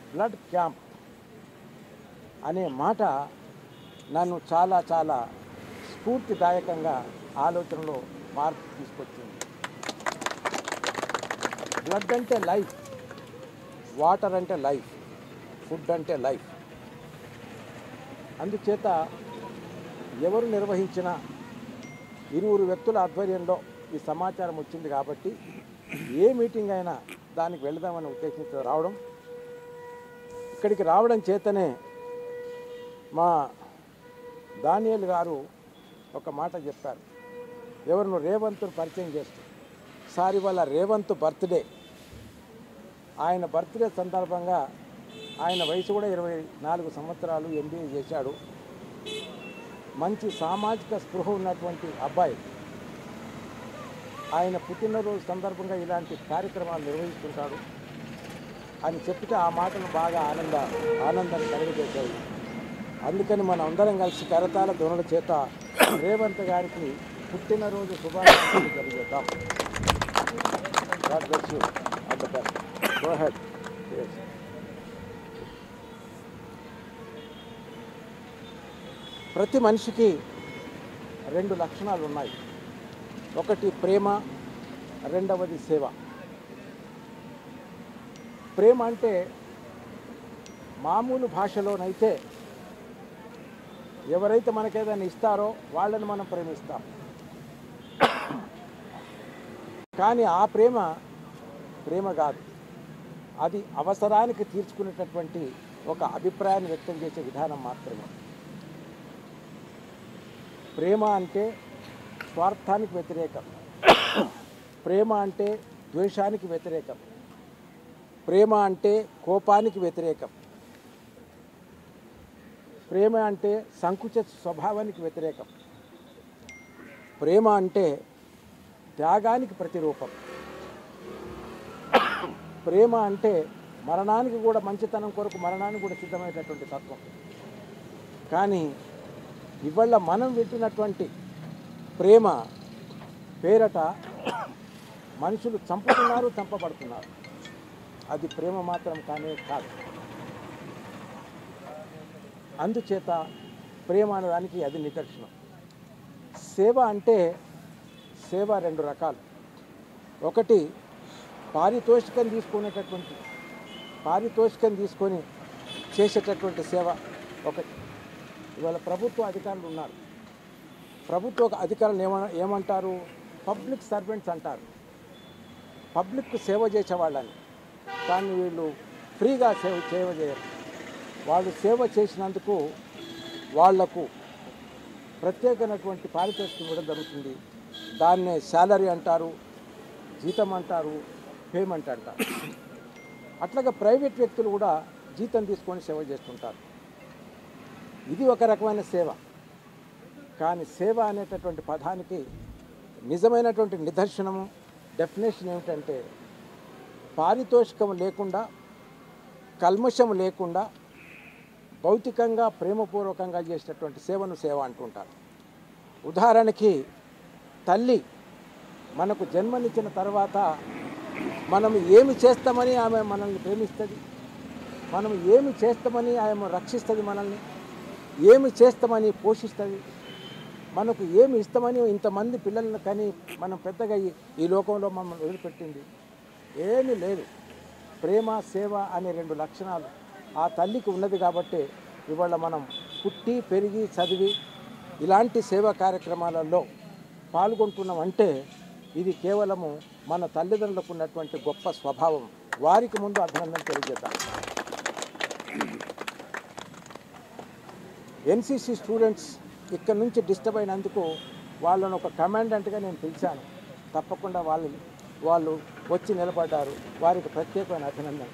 blood camp అనే మాట నన్ను చాలా చాలా స్ఫూర్తిదాయకంగా ఆలోచనలో మార్పు తీసుకొచ్చింది బ్లడ్ అంటే లైఫ్ వాటర్ అంటే లైఫ్ ఫుడ్ అంటే లైఫ్ అందుచేత ఎవరు నిర్వహించిన ఇరువురు వ్యక్తుల ఆధ్వర్యంలో ఈ సమాచారం వచ్చింది కాబట్టి ఏ మీటింగ్ అయినా దానికి వెళదామని ఉద్దేశంతో రావడం ఇక్కడికి రావడం చేతనే మా దానియల్ గారు ఒక మాట చెప్పారు ఎవరిను రేవంత్ను పరిచయం చేస్తూ సార్ ఇవాళ రేవంత్ బర్త్డే ఆయన బర్త్డే సందర్భంగా ఆయన వయసు కూడా ఇరవై నాలుగు సంవత్సరాలు ఎంబీఏ చేశాడు మంచి సామాజిక స్పృహ ఉన్నటువంటి అబ్బాయి ఆయన పుట్టినరోజు సందర్భంగా ఇలాంటి కార్యక్రమాలు నిర్వహిస్తుంటాడు అని చెప్తే ఆ మాటలు బాగా ఆనంద ఆనందాన్ని కలుగజేశాయి అందుకని మనం అందరం కలిసి కరతాల ధ్వనుల చేత రేవంత్ గారికి పుట్టినరోజు శుభాకాంక్షలు తెలియజేద్దాం God bless you all the best go ahead ప్రతి మనిషికి రెండు లక్షణాలు ఉన్నాయి ఒకటి ప్రేమ రెండవది సేవ ప్రేమ అంటే మామూలు భాషలోనైతే ఎవరైతే మనకేదైనా ఇస్తారో వాళ్ళని మనం ప్రేమిస్తాం కానీ ఆ ప్రేమ ప్రేమ కాదు అది అవసరానికి తీర్చుకునేటటువంటి ఒక అభిప్రాయాన్ని వ్యక్తం చేసే విధానం మాత్రమే ప్రేమ అంటే స్వార్థానికి వ్యతిరేకం ప్రేమ అంటే ద్వేషానికి వ్యతిరేకం ప్రేమ అంటే కోపానికి వ్యతిరేకం ప్రేమ అంటే సంకుచ స్వభావానికి వ్యతిరేకం ప్రేమ అంటే త్యాగానికి ప్రతిరూపం ప్రేమ అంటే మరణానికి కూడా మంచితనం కొరకు మరణానికి కూడా సిద్ధమయ్యేటటువంటి తత్వం కానీ ఇవాళ మనం వింటున్నటువంటి ప్రేమ పేరట మనుషులు చంపుతున్నారు చంపబడుతున్నారు అది ప్రేమ మాత్రం కానే కాదు అందుచేత ప్రేమ అనేదానికి అది నిదర్శనం సేవ అంటే సేవ రెండు రకాలు ఒకటి పారితోషికం తీసుకునేటటువంటి పారితోషికం తీసుకొని చేసేటటువంటి సేవ ఒకటి ఇవాళ ప్రభుత్వ అధికారులు ఉన్నారు ప్రభుత్వ అధికారులు ఏమ ఏమంటారు పబ్లిక్ సర్వెంట్స్ అంటారు పబ్లిక్ సేవ చేసేవాళ్ళని కానీ వీళ్ళు ఫ్రీగా సేవ సేవ చేయరు వాళ్ళు సేవ చేసినందుకు వాళ్లకు ప్రత్యేకమైనటువంటి పారితోషికం ఇవ్వడం జరుగుతుంది దాన్నే శాలరీ అంటారు జీతం అంటారు పేమెంట్ అంటారు అట్లాగే ప్రైవేట్ వ్యక్తులు కూడా జీతం తీసుకొని సేవ చేస్తుంటారు ఇది ఒక రకమైన సేవ కానీ సేవ అనేటటువంటి పదానికి నిజమైనటువంటి నిదర్శనము డెఫినేషన్ ఏమిటంటే పారితోషికం లేకుండా కల్మషం లేకుండా భౌతికంగా ప్రేమపూర్వకంగా చేసేటటువంటి సేవను సేవ అంటుంటారు ఉదాహరణకి తల్లి మనకు జన్మనిచ్చిన తర్వాత మనం ఏమి చేస్తామని ఆమె మనల్ని ప్రేమిస్తుంది మనం ఏమి చేస్తామని ఆమె రక్షిస్తుంది మనల్ని ఏమి చేస్తామని పోషిస్తుంది మనకు ఏమి ఇస్తామని ఇంతమంది పిల్లలను కానీ మనం పెద్దగా ఈ- ఈ లోకంలో మమ్మల్ని వదిలిపెట్టింది ఏమీ లేదు ప్రేమ సేవ అనే రెండు లక్షణాలు ఆ తల్లికి ఉన్నది కాబట్టి ఇవాళ మనం పుట్టి పెరిగి చదివి ఇలాంటి సేవా కార్యక్రమాలలో పాల్గొంటున్నాం అంటే ఇది కేవలము మన తల్లిదండ్రులకు ఉన్నటువంటి గొప్ప స్వభావం వారికి ముందు అభినందన తెలియజేద్దాం ఎన్సీసీ స్టూడెంట్స్ ఇక్కడ నుంచి డిస్టర్బ్ అయినందుకు వాళ్ళను ఒక కమాండెంట్గా నేను పిలిచాను తప్పకుండా వాళ్ళు వాళ్ళు వచ్చి నిలబడ్డారు వారికి ప్రత్యేకమైన అభినందన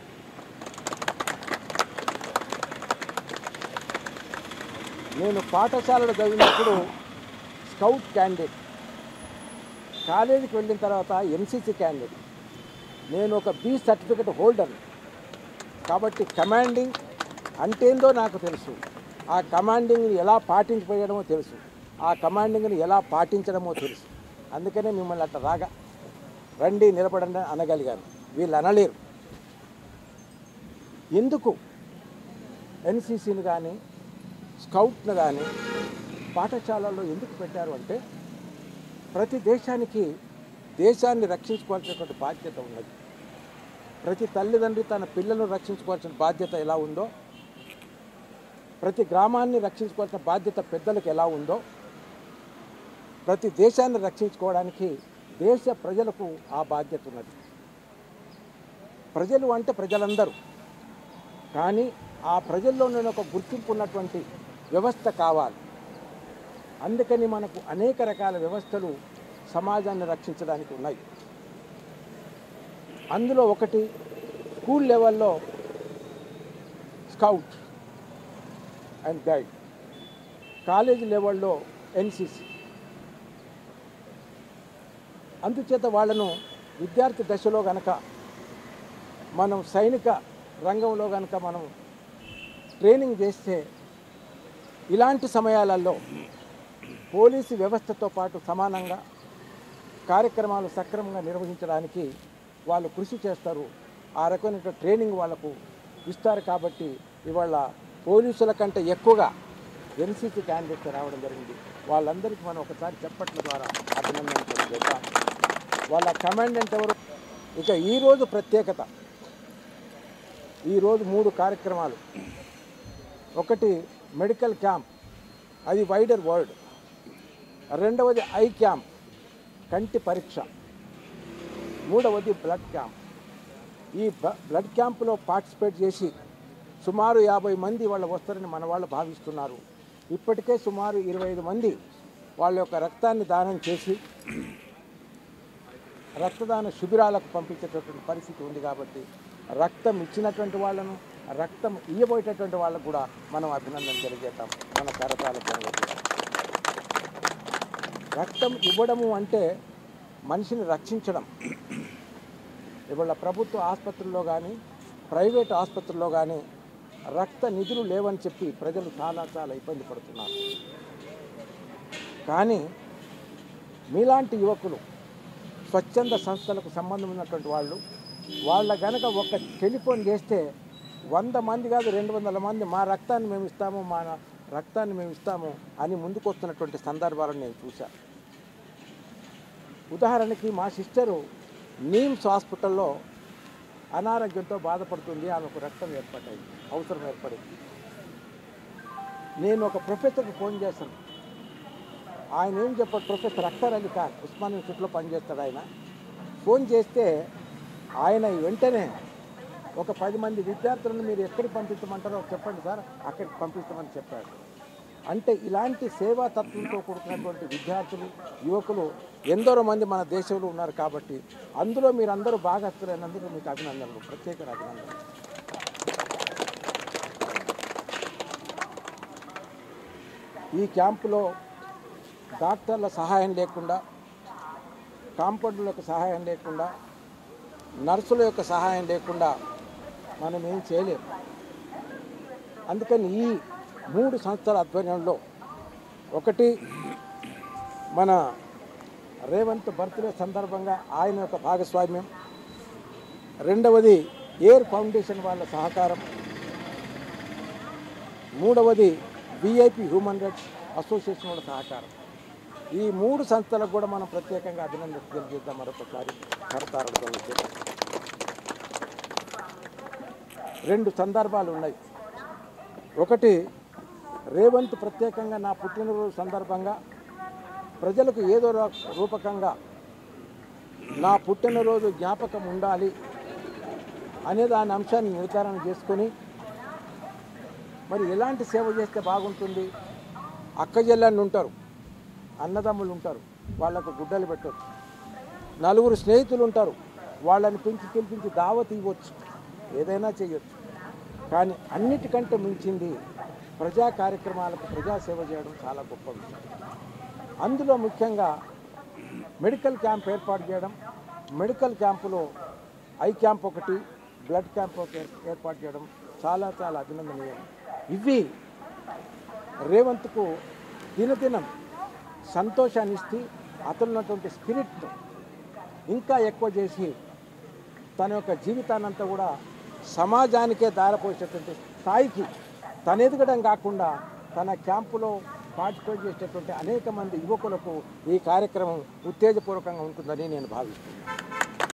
నేను పాఠశాలలో చదివినప్పుడు స్కౌట్ క్యాండిడేట్ కాలేజీకి వెళ్ళిన తర్వాత ఎన్సీసీ క్యాండిడేట్ నేను ఒక బి సర్టిఫికెట్ హోల్డర్ కాబట్టి కమాండింగ్ అంటేందో నాకు తెలుసు ఆ కమాండింగ్ని ఎలా పాటించబోయడమో తెలుసు ఆ కమాండింగ్ని ఎలా పాటించడమో తెలుసు అందుకనే మిమ్మల్ని అట్లా రాగా రండి నిలబడండి అనగలిగాను వీళ్ళు అనలేరు ఎందుకు ఎన్సీసీని కానీ స్కౌట్ను కానీ పాఠశాలల్లో ఎందుకు పెట్టారు అంటే ప్రతి దేశానికి దేశాన్ని రక్షించుకోవాల్సినటువంటి బాధ్యత ఉన్నది ప్రతి తల్లిదండ్రి తన పిల్లలను రక్షించుకోవాల్సిన బాధ్యత ఎలా ఉందో ప్రతి గ్రామాన్ని రక్షించుకోవాల్సిన బాధ్యత పెద్దలకు ఎలా ఉందో ప్రతి దేశాన్ని రక్షించుకోవడానికి దేశ ప్రజలకు ఆ బాధ్యత ఉన్నది ప్రజలు అంటే ప్రజలందరూ కానీ ఆ ప్రజల్లోనే ఒక గుర్తింపు ఉన్నటువంటి వ్యవస్థ కావాలి అందుకని మనకు అనేక రకాల వ్యవస్థలు సమాజాన్ని రక్షించడానికి ఉన్నాయి అందులో ఒకటి స్కూల్ లెవెల్లో స్కౌట్ అండ్ గైడ్ కాలేజ్ లెవెల్లో ఎన్సిసి అందుచేత వాళ్ళను విద్యార్థి దశలో గనక మనం సైనిక రంగంలో గనక మనం ట్రైనింగ్ చేస్తే ఇలాంటి సమయాలలో పోలీసు వ్యవస్థతో పాటు సమానంగా కార్యక్రమాలు సక్రమంగా నిర్వహించడానికి వాళ్ళు కృషి చేస్తారు ఆ రకమైన ట్రైనింగ్ వాళ్ళకు ఇస్తారు కాబట్టి ఇవాళ పోలీసుల కంటే ఎక్కువగా ఎన్సీసీ క్యాండిడేట్స్ రావడం జరిగింది వాళ్ళందరికీ మనం ఒకసారి చెప్పట్ల ద్వారా అభినందన చేద్దాం వాళ్ళ కమాండెంట్ ఎవరు ఇక ఈరోజు ప్రత్యేకత ఈరోజు మూడు కార్యక్రమాలు ఒకటి మెడికల్ క్యాంప్ అది వైడర్ వరల్డ్ రెండవది ఐ క్యాంప్ కంటి పరీక్ష మూడవది బ్లడ్ క్యాంప్ ఈ బ- బ్లడ్ క్యాంపులో పార్టిసిపేట్ చేసి సుమారు యాభై మంది వాళ్ళు వస్తారని మన వాళ్ళు భావిస్తున్నారు ఇప్పటికే సుమారు ఇరవై ఐదు మంది వాళ్ళ యొక్క రక్తాన్ని దానం చేసి రక్తదాన శిబిరాలకు పంపించేటటువంటి పరిస్థితి ఉంది కాబట్టి రక్తం ఇచ్చినటువంటి వాళ్ళను రక్తం ఇయ్యబోయేటటువంటి వాళ్ళకు కూడా మనం అభినందన తెలియజేద్దాం మన కరతాల జరగదు రక్తం ఇవ్వడము అంటే మనిషిని రక్షించడం ఇవాళ ప్రభుత్వ ఆసుపత్రుల్లో కానీ ప్రైవేట్ ఆసుపత్రుల్లో కానీ రక్త నిధులు లేవని చెప్పి ప్రజలు చాలా చాలా ఇబ్బంది పడుతున్నారు కానీ మీలాంటి యువకులు స్వచ్ఛంద సంస్థలకు సంబంధం ఉన్నటువంటి వాళ్ళు వాళ్ళ గనక ఒక టెలిఫోన్ చేస్తే వంద మంది కాదు రెండు వందల మంది మా రక్తాన్ని మేము ఇస్తాము మా రక్తాన్ని మేము ఇస్తాము అని ముందుకు వస్తున్నటువంటి సందర్భాలను నేను చూశాను ఉదాహరణకి మా సిస్టరు నీమ్స్ హాస్పిటల్లో అనారోగ్యంతో బాధపడుతుంది ఆమెకు రక్తం ఏర్పడింది అవసరం ఏర్పడింది నేను ఒక ప్రొఫెసర్కి ఫోన్ చేశాను ఆయన ఏం చెప్పాడు ప్రొఫెసర్ అఖ్తర్ అలీ ఖాన్ ఉస్మాన్ యూనివర్సిటీలో పనిచేస్తాడు ఆయన ఫోన్ చేస్తే ఆయన వెంటనే ఒక పది మంది విద్యార్థులను మీరు ఎక్కడికి పంపించమంటారో చెప్పండి సార్ అక్కడికి పంపిస్తామని చెప్పాడు అంటే ఇలాంటి సేవా తత్వంతో కూడుకున్నటువంటి విద్యార్థులు యువకులు ఎందరో మంది మన దేశంలో ఉన్నారు కాబట్టి అందులో మీరు అందరూ భాగస్తులైనందుకు మీకు అభినందనలు ప్రత్యేక అభినందనలు ఈ క్యాంపులో డాక్టర్ల సహాయం లేకుండా కాంపౌండర్ల యొక్క సహాయం లేకుండా నర్సుల యొక్క సహాయం లేకుండా మనం ఏం చేయలేము అందుకని ఈ మూడు సంస్థల ఆధ్వర్యంలో ఒకటి మన రేవంత్ బర్త్డే సందర్భంగా ఆయన యొక్క భాగస్వామ్యం రెండవది ఎయిర్ ఫౌండేషన్ వాళ్ళ సహకారం మూడవది విఐపి హ్యూమన్ రైట్స్ అసోసియేషన్ వాళ్ళ సహకారం ఈ మూడు సంస్థలకు కూడా మనం ప్రత్యేకంగా అభినందన తెలియజేద్దాం మరొకసారి కరతారణ రెండు సందర్భాలు ఉన్నాయి ఒకటి రేవంత్ ప్రత్యేకంగా నా పుట్టినరోజు సందర్భంగా ప్రజలకు ఏదో రా- రూపకంగా నా పుట్టినరోజు జ్ఞాపకం ఉండాలి అనే దాని అంశాన్ని నిర్ధారణ చేసుకొని మరి ఎలాంటి సేవ చేస్తే బాగుంటుంది అక్క చెల్లెళ్ళు ఉంటారు అన్నదమ్ములు ఉంటారు వాళ్ళకు గుడ్డలు పెట్టవచ్చు నలుగురు స్నేహితులు ఉంటారు వాళ్ళని పిలిచి పిలిపించి దావత్ ఇవ్వచ్చు ఏదైనా చేయొచ్చు కానీ అన్నిటికంటే మించింది ప్రజా కార్యక్రమాలకు ప్రజాసేవ చేయడం చాలా గొప్ప విషయం అందులో ముఖ్యంగా మెడికల్ క్యాంప్ ఏర్పాటు చేయడం మెడికల్ క్యాంపులో ఐ క్యాంప్ ఒకటి బ్లడ్ క్యాంప్ ఒకటి ఏర్- ఏర్పాటు చేయడం చాలా చాలా అభినందనీయం ఇవి రేవంత్కు దినదినం సంతోషాన్ని ఇస్తే అతను ఉన్నటువంటి స్పిరిట్ ఇంకా ఎక్కువ చేసి తన యొక్క జీవితాన్నంతా కూడా సమాజానికే దారపోసేటటువంటి స్థాయికి తన ఎదగడం కాకుండా తన క్యాంపులో పార్టిసిపేట్ చేసేటటువంటి అనేక మంది యువకులకు ఈ కార్యక్రమం ఉత్తేజపూర్వకంగా ఉంటుందని నేను భావిస్తున్నాను